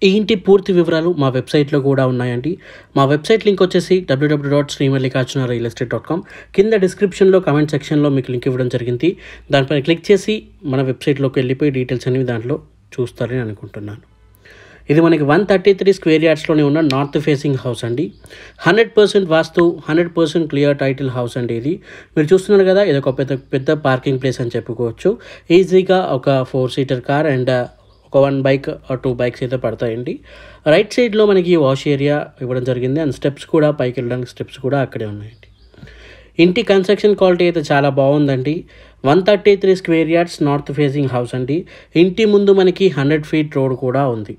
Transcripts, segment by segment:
ఈ ఇంటి పూర్తి వివరాలు మా వెబ్సైట్లో కూడా ఉన్నాయండి మా వెబ్సైట్ లింక్ వచ్చేసి డబ్ల్యూడబ్ల్యూ dot Srimallikarjuna real estate dot com కింద డిస్క్రిప్షన్లో కమెంట్ సెక్షన్లో మీకు లింక్ ఇవ్వడం జరిగింది దానిపైన క్లిక్ చేసి మన వెబ్సైట్లోకి వెళ్ళిపోయి డీటెయిల్స్ అనేవి దాంట్లో చూస్తారని అనుకుంటున్నాను ఇది మనకి వన్ థర్టీ త్రీ స్క్వేర్ యార్డ్స్లోనే ఉన్న నార్త్ ఫేసింగ్ హౌస్ అండి hundred percent vastu hundred percent clear title house అండి ఇది మీరు చూస్తున్నారు కదా ఇది ఒక పెద్ద పెద్ద పార్కింగ్ ప్లేస్ అని చెప్పుకోవచ్చు ఈజీగా ఒక ఫోర్ సీటర్ కార్ అండ్ ఒక వన్ బైక్ టూ బైక్స్ అయితే పడతాయండి రైట్ సైడ్లో మనకి వాష్ ఏరియా ఇవ్వడం జరిగింది అండ్ స్టెప్స్ కూడా పైకి వెళ్ళడానికి స్టెప్స్ కూడా అక్కడే ఉన్నాయండి ఇంటి కన్స్ట్రక్షన్ క్వాలిటీ అయితే చాలా బాగుందండి one thirty three square yards north facing house అండి ఇంటి ముందు మనకి హండ్రెడ్ ఫీట్ రోడ్ కూడా ఉంది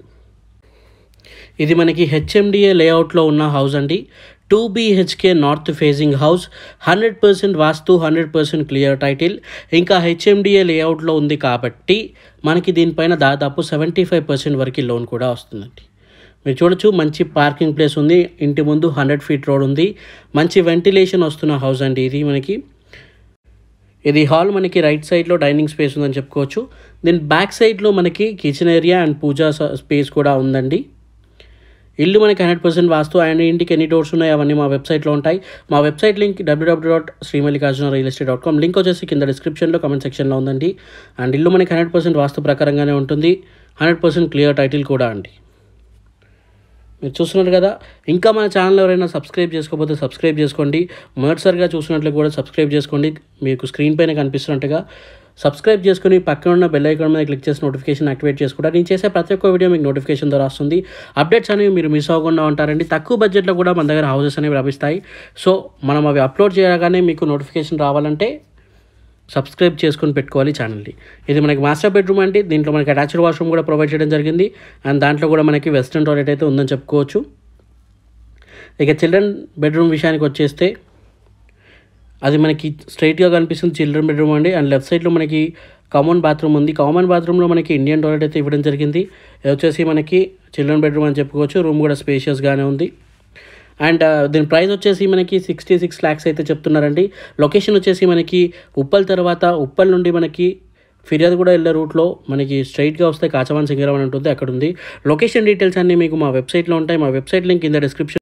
ఇది మనకి హెచ్ఎండిఏ లేఅవుట్లో ఉన్న హౌస్ అండి two BHK north facing house hundred percent vastu hundred percent clear title ఇంకా హెచ్ఎండిఏ లేఅవుట్లో ఉంది కాబట్టి మనకి దీనిపైన దాదాపు సెవెంటీ ఫైవ్ పర్సెంట్ వరకు లోన్ కూడా వస్తుందండి మీరు చూడొచ్చు మంచి పార్కింగ్ ప్లేస్ ఉంది ఇంటి ముందు హండ్రెడ్ ఫీట్ రోడ్ ఉంది మంచి వెంటిలేషన్ వస్తున్న హౌస్ అండి ఇది మనకి ఇది హాల్ మనకి రైట్ సైడ్లో డైనింగ్ స్పేస్ ఉందని చెప్పుకోవచ్చు దీని బ్యాక్ సైడ్లో మనకి kitchen area and pooja space కూడా ఉందండి ఇల్లు మనకి హండ్రెడ్ పర్సెంట్ వాస్తు అండ్ ఇంటికి ఎన్ని డోర్స్ ఉన్నాయి అవన్నీ మా వెబ్సైట్లో ఉంటాయి మా వెబ్సైట్ లింక్ డబ్ల్యూడబ్ల్యూ dot Srimallikarjuna real estate dot com link వచ్చేసి కింద డిస్క్రిప్షన్లో కమెంట్ సెక్షన్లో ఉందండి అండ్ ఇల్లు మనకి హండ్రెడ్ పర్సెంట్ వాస్తు ప్రకారంగానే ఉంటుంది హండ్రెడ్ పర్సెంట్ క్లియర్ టైటిల్ కూడా అండి మీరు చూస్తున్నారు కదా ఇంకా మన ఛానల్ ఎవరైనా సబ్స్క్రైబ్ చేసుకోకపోతే సబ్స్క్రైబ్ చేసుకోండి మొదటిసారిగా చూసినట్లు కూడా సబ్స్క్రైబ్ చేసుకోండి మీకు స్క్రీన్ పైన కనిపిస్తున్నట్టుగా సబ్స్క్రైబ్ చేసుకుని పక్కన ఉన్న బెల్ ఐకాన్ మీద క్లిక్ చేసి నోటిఫికేషన్ యాక్టివేట్ చేసుకుంటారు నేను చేసే ప్రతి ఒక్క వీడియో మీకు నోటిఫికేషన్ ద్వారా వస్తుంది అప్డేట్స్ అనేవి మీరు మిస్ అవ్వకుండా ఉంటారండి తక్కువ బడ్జెట్లో కూడా మన దగ్గర హౌసెస్ అనేవి లభిస్తాయి సో మనం అవి అప్లోడ్ చేయగానే మీకు నోటిఫికేషన్ రావాలంటే సబ్స్క్రైబ్ చేసుకొని పెట్టుకోవాలి ఛానల్ని ఇది మనకి మాస్టర్ బెడ్రూమ్ అండి దీంట్లో మనకి అటాచ్డ్ వాష్రూమ్ కూడా ప్రొవైడ్ చేయడం జరిగింది అండ్ దాంట్లో కూడా మనకి వెస్ట్రన్ టాయిలెట్ అయితే ఉందని చెప్పుకోవచ్చు ఇక చిల్డ్రన్ బెడ్రూమ్ విషయానికి వచ్చేస్తే అది మనకి స్ట్రైట్గా కనిపిస్తుంది చిల్డ్రన్ బెడ్రూమ్ అండి అండ్ లెఫ్ట్ సైడ్లో మనకి కామన్ బాత్రూమ్ ఉంది కామన్ బాత్రూంలో మనకి ఇండియన్ టాయిలెట్ అయితే ఇవ్వడం జరిగింది ఇది వచ్చేసి మనకి చిల్డ్రన్ బెడ్రూమ్ అని చెప్పుకోవచ్చు రూమ్ కూడా స్పేషియస్గానే ఉంది అండ్ దీని ప్రైస్ వచ్చేసి మనకి సిక్స్టీ సిక్స్ ల్యాక్స్ అయితే చెప్తున్నారండి లొకేషన్ వచ్చేసి మనకి ఉప్పల్ తర్వాత ఉప్పల్ నుండి మనకి ఫిర్యాదు కూడా వెళ్ళే రూట్లో మనకి స్ట్రైట్గా వస్తే కాచవాన్ సింగరం అని ఉంటుంది అక్కడ ఉంది లొకేషన్ డీటెయిల్స్ అన్నీ మీకు మా వెబ్సైట్లో ఉంటాయి మా వెబ్సైట్ లింక్ కింద డిస్క్రిప్షన్